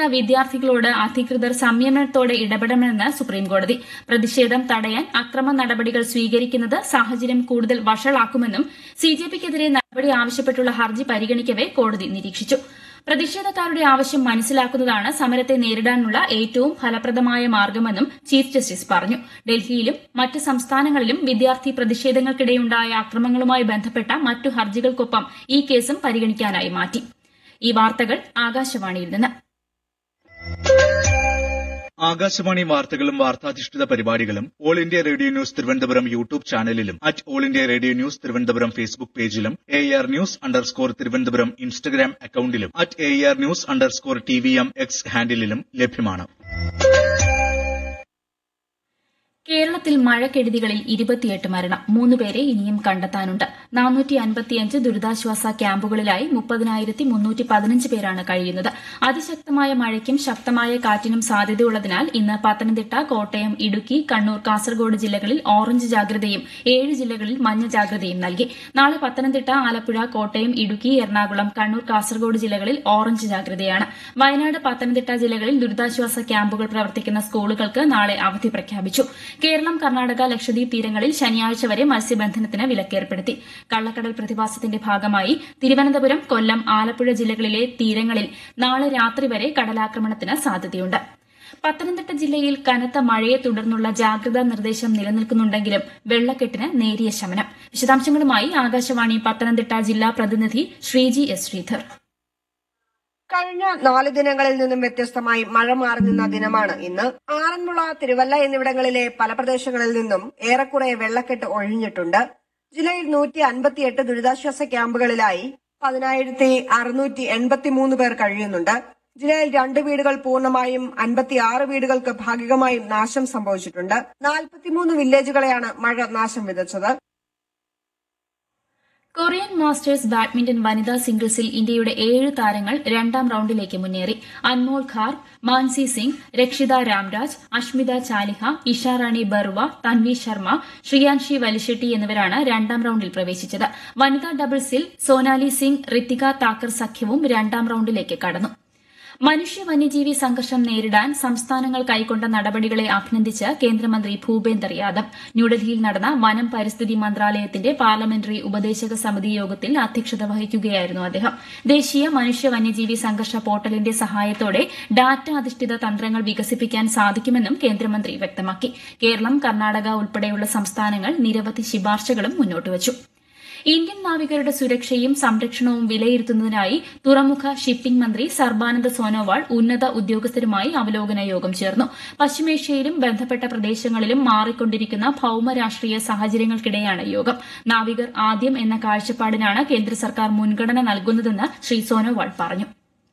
പ്രതിഷേധിക്കുന്ന വിദ്യാർത്ഥികളോട് അധികൃതർ സംയമനത്തോടെ ഇടപെടണമെന്ന് സുപ്രീംകോടതി പ്രതിഷേധം തടയാൻ അക്രമ നടപടികൾ സ്വീകരിക്കുന്നത് സാഹചര്യം കൂടുതൽ വഷളാക്കുമെന്നും സിജെപിക്കെതിരെ നടപടി ആവശ്യപ്പെട്ടുള്ള ഹർജി പരിഗണിക്കവെ കോടതി നിരീക്ഷിച്ചു പ്രതിഷേധക്കാരുടെ ആവശ്യം മനസ്സിലാക്കുന്നതാണ് സമരത്തെ നേരിടാനുള്ള ഏറ്റവും ഫലപ്രദമായ മാർഗമെന്നും ചീഫ് ജസ്റ്റിസ് പറഞ്ഞു ഡൽഹിയിലും മറ്റ് സംസ്ഥാനങ്ങളിലും വിദ്യാർത്ഥി പ്രതിഷേധങ്ങൾക്കിടെയുണ്ടായ അക്രമങ്ങളുമായി ബന്ധപ്പെട്ട മറ്റു ഹർജികൾക്കൊപ്പം ഈ കേസും പരിഗണിക്കാനായി മാറ്റി ഈ വാർത്തകൾ ആകാശവാണിയിൽ നിന്ന് ആകാശവാണി വാർത്തകളും വാർത്താധിഷ്ഠിത പരിപാടികളും all India radio news Thiruvananthapuram YouTube ചാനലിലും at all India radio news Thiruvananthapuram Facebook പേജിലും A R news underscore Thiruvananthapuram Instagram അക്കൌണ്ടിലും at A R news underscore T V M X ഹാൻഡിലും ലഭ്യമാണ് കേരളത്തിൽ മഴക്കെടുതികളിൽ ഇരുപത്തിയെട്ട് മരണം മൂന്നുപേരെ ഇനിയും കണ്ടെത്താനുണ്ട് നാനൂറ്റി അൻപത്തിയഞ്ച് ദുരിതാശ്വാസ ക്യാമ്പുകളിലായി മുപ്പതിനായിരത്തി മുന്നൂറ്റി പതിനഞ്ച് പേരാണ് കഴിയുന്നത് അതിശക്തമായ മഴയ്ക്കും ശക്തമായ കാറ്റിനും സാധ്യതയുള്ളതിനാൽ ഇന്ന് പത്തനംതിട്ട കോട്ടയം ഇടുക്കി കണ്ണൂർ കാസർഗോഡ് ജില്ലകളിൽ ഓറഞ്ച് ജാഗ്രതയും ഏഴ് ജില്ലകളിൽ മഞ്ഞ ജാഗ്രതയും നൽകി നാളെ പത്തനംതിട്ട ആലപ്പുഴ കോട്ടയം ഇടുക്കി എറണാകുളം കണ്ണൂർ കാസർഗോഡ് ജില്ലകളിൽ ഓറഞ്ച് ജാഗ്രതയാണ് വയനാട് പത്തനംതിട്ട ജില്ലകളിൽ ദുരിതാശ്വാസ ക്യാമ്പുകൾ പ്രവർത്തിക്കുന്ന സ്കൂളുകൾക്ക് നാളെ അവധി പ്രഖ്യാപിച്ചു കേരളം കർണാടക ലക്ഷദ്വീപ് തീരങ്ങളിൽ ശനിയാഴ്ച വരെ മത്സ്യബന്ധനത്തിന് വിലക്കേർപ്പെടുത്തി കള്ളക്കടൽ പ്രതിഭാസത്തിന്റെ ഭാഗമായി തിരുവനന്തപുരം കൊല്ലം ആലപ്പുഴ ജില്ലകളിലെ തീരങ്ങളിൽ നാളെ രാത്രി വരെ കടലാക്രമണത്തിന് സാധ്യതയുണ്ട് പത്തനംതിട്ട ജില്ലയിൽ കനത്ത മഴയെ തുടർന്നുള്ള ജാഗ്രതാ നിർദ്ദേശം നിലനിൽക്കുന്നുണ്ടെങ്കിലും വെള്ളക്കെട്ടിന് നേരിയ ശമനം വിശദാംശങ്ങളുമായി ആകാശവാണി പത്തനംതിട്ട ജില്ലാ പ്രതിനിധി ശ്രീജി എസ് ശ്രീധർ കഴിഞ്ഞ നാല് ദിനങ്ങളിൽ നിന്നും വ്യത്യസ്തമായി മഴ മാറി നിന്ന ദിനമാണ് ഇന്ന് ആറന്മുള തിരുവല്ല എന്നിവിടങ്ങളിലെ പല പ്രദേശങ്ങളിൽ നിന്നും ഏറെക്കുറെ വെള്ളക്കെട്ട് ഒഴിഞ്ഞിട്ടുണ്ട് ജില്ലയിൽ നൂറ്റി അൻപത്തിയെട്ട് ദുരിതാശ്വാസ ക്യാമ്പുകളിലായി പതിനായിരത്തി അറുന്നൂറ്റി എൺപത്തിമൂന്ന് പേർ കഴിയുന്നുണ്ട് ജില്ലയിൽ രണ്ട് വീടുകൾ പൂർണ്ണമായും അൻപത്തിയാറ് വീടുകൾക്ക് ഭാഗികമായും നാശം സംഭവിച്ചിട്ടുണ്ട് നാൽപ്പത്തിമൂന്ന് വില്ലേജുകളെയാണ് മഴ നാശം വിതച്ചത് കൊറിയൻ മാസ്റ്റേഴ്സ് ബാഡ്മിന്റൺ വനിതാ സിംഗിൾസിൽ ഇന്ത്യയുടെ ഏഴ് താരങ്ങൾ രണ്ടാം റൌണ്ടിലേക്ക് മുന്നേറി അൻമോൾ ഖാർ മാൻസി സിംഗ് രക്ഷിത രാംരാജ് അഷ്മിത ചാലിഹ ഇഷാറാണി ബറുവ തൻവി ശർമ്മ ശ്രിയാൻഷി വലിശെട്ടി എന്നിവരാണ് രണ്ടാം റൌണ്ടിൽ പ്രവേശിച്ചത് വനിതാ ഡബിൾസിൽ സോനാലി സിംഗ് ഋത്തിക താക്കർ സഖ്യവും രണ്ടാം റൌണ്ടിലേക്ക് കടന്നു മനുഷ്യ വന്യജീവി സംഘർഷം നേരിടാൻ സംസ്ഥാനങ്ങൾ കൈക്കൊണ്ട നടപടികളെ അഭിനന്ദിച്ച് കേന്ദ്രമന്ത്രി ഭൂപേന്ദർ യാദവ് ന്യൂഡൽഹിയിൽ നടന്ന വനം പരിസ്ഥിതി മന്ത്രാലയത്തിന്റെ പാർലമെന്ററി ഉപദേശക സമിതി യോഗത്തിൽ അധ്യക്ഷത വഹിക്കുകയായിരുന്നു അദ്ദേഹം ദേശീയ മനുഷ്യ വന്യജീവി സംഘർഷ പോർട്ടലിന്റെ സഹായത്തോടെ ഡാറ്റ അധിഷ്ഠിത തന്ത്രങ്ങൾ വികസിപ്പിക്കാൻ സാധിക്കുമെന്നും കേന്ദ്രമന്ത്രി വ്യക്തമാക്കി കേരളം കർണാടക ഉൾപ്പെടെയുള്ള സംസ്ഥാനങ്ങൾ നിരവധി ശുപാർശകളും മുന്നോട്ടുവച്ചു ഇന്ത്യൻ നാവികരുടെ സുരക്ഷയും സംരക്ഷണവും വിലയിരുത്തുന്നതിനായി തുറമുഖ ഷിപ്പിംഗ് മന്ത്രി സർബാനന്ദ സോനോവാൾ ഉന്നത ഉദ്യോഗസ്ഥരുമായി അവലോകന യോഗം ചേർന്നു പശ്ചിമേഷ്യയിലും ബന്ധപ്പെട്ട പ്രദേശങ്ങളിലും മാറിക്കൊണ്ടിരിക്കുന്ന ഭൌമ രാഷ്ട്രീയ സാഹചര്യങ്ങൾക്കിടെയാണ് യോഗം നാവികർ ആദ്യം എന്ന കാഴ്ചപ്പാടിനാണ് കേന്ദ്ര സർക്കാർ മുൻഗണന നൽകുന്നതെന്ന് ശ്രീ സോനോവാൾ പറഞ്ഞു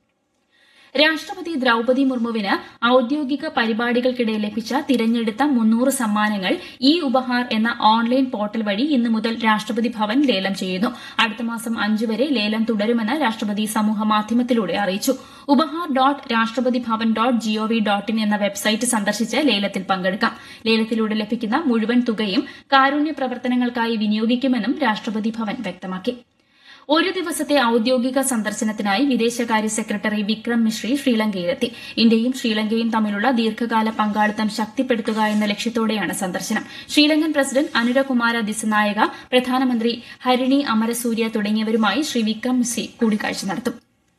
രാഷ്ട്രപതി ദ്രൌപതി മുർമുവിന് ഔദ്യോഗിക പരിപാടികൾക്കിടെ ലഭിച്ച തിരഞ്ഞെടുത്ത മുന്നൂറ് സമ്മാനങ്ങൾ ഇ ഉപഹാർ എന്ന ഓൺലൈൻ പോർട്ടൽ വഴി ഇന്നു മുതൽ രാഷ്ട്രപതി ഭവൻ ലേലം ചെയ്യുന്നു അടുത്ത മാസം അഞ്ച് വരെ ലേലം തുടരുമെന്ന് രാഷ്ട്രപതി സമൂഹ മാധ്യമത്തിലൂടെ അറിയിച്ചു Upahar dot Rashtrapati Bhavan dot GOV dot in എന്ന വെബ്സൈറ്റ് സന്ദർശിച്ച് ലേലത്തിൽ പങ്കെടുക്കാം ലേലത്തിലൂടെ ലഭിക്കുന്ന മുഴുവൻ തുകയും കാരുണ്യ പ്രവർത്തനങ്ങൾക്കായി വിനിയോഗിക്കുമെന്നും രാഷ്ട്രപതി ഭവൻ വ്യക്തമാക്കി ഒരു ദിവസത്തെ ഔദ്യോഗിക സന്ദർശനത്തിനായി വിദേശകാര്യ സെക്രട്ടറി വിക്രം മിശ്രി ശ്രീലങ്കയിലെത്തി ഇന്ത്യയും ശ്രീലങ്കയും തമ്മിലുള്ള ദീർഘകാല പങ്കാളിത്തം ശക്തിപ്പെടുത്തുക എന്ന ലക്ഷ്യത്തോടെയാണ് സന്ദർശനം ശ്രീലങ്കൻ പ്രസിഡന്റ് അനുരകുമാര ദിസനായക പ്രധാനമന്ത്രി ഹരിണി അമരസൂര്യ തുടങ്ങിയവരുമായി ശ്രീ വിക്രം മിശ്രി കൂടിക്കാഴ്ച നടത്തും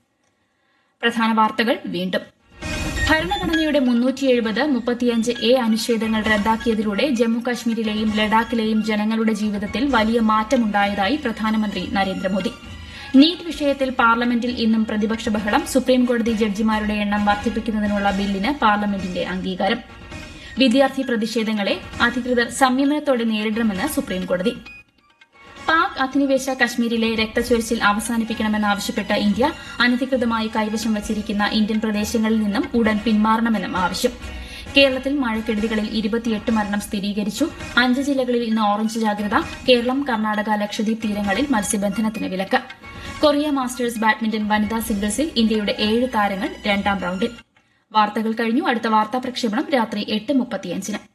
പ്രധാന വാർത്തകൾ വീണ്ടും ഭരണഘടനയുടെ മുന്നൂറ്റി എഴുപത് മുപ്പത്തിയഞ്ച് എ അനുച്ഛേദങ്ങൾ റദ്ദാക്കിയതിലൂടെ ജമ്മുകശ്മീരിലെയും ലഡാക്കിലെയും ജനങ്ങളുടെ ജീവിതത്തിൽ വലിയ മാറ്റമുണ്ടായതായി പ്രധാനമന്ത്രി നരേന്ദ്രമോദി നീറ്റ് വിഷയത്തിൽ പാർലമെന്റിൽ ഇന്നും പ്രതിപക്ഷ ബഹളം സുപ്രീംകോടതി ജഡ്ജിമാരുടെ എണ്ണം വർദ്ധിപ്പിക്കുന്നതിനുള്ള ബില്ലിന് പാർലമെന്റിന്റെ അംഗീകാരം വിദ്യാർത്ഥി പ്രതിഷേധങ്ങളെ അധികൃതർ സംയമനത്തോടെ നേരിടണമെന്ന് സുപ്രീംകോടതി പാക് അധിനിവേശ കശ്മീരിലെ രക്തച്ചൊരിച്ചിൽ അവസാനിപ്പിക്കണമെന്നാവശ്യപ്പെട്ട് ഇന്ത്യ അനധികൃതമായി കൈവശം വച്ചിരിക്കുന്ന ഇന്ത്യൻ പ്രദേശങ്ങളിൽ നിന്നും ഉടൻ പിന്മാറണമെന്നും ആവശ്യം കേരളത്തിൽ മഴക്കെടുതികളിൽ ഇരുപത്തിയെട്ട് മരണം സ്ഥിരീകരിച്ചു അഞ്ച് ജില്ലകളിൽ ഇന്ന് ഓറഞ്ച് ജാഗ്രത കേരളം കർണാടക ലക്ഷദ്വീപ് തീരങ്ങളിൽ മത്സ്യബന്ധനത്തിന് വിലക്ക് കൊറിയ മാസ്റ്റേഴ്സ് ബാഡ്മിന്റൺ വനിതാ സിംഗിൾസിൽ ഇന്ത്യയുടെ ഏഴ് താരങ്ങൾ രണ്ടാം റൌണ്ടിൽ വാർത്തകൾ കഴിഞ്ഞു അടുത്ത വാർത്താ പ്രക്ഷേപണം രാത്രി എട്ട് മുപ്പത്തിയഞ്ചിന്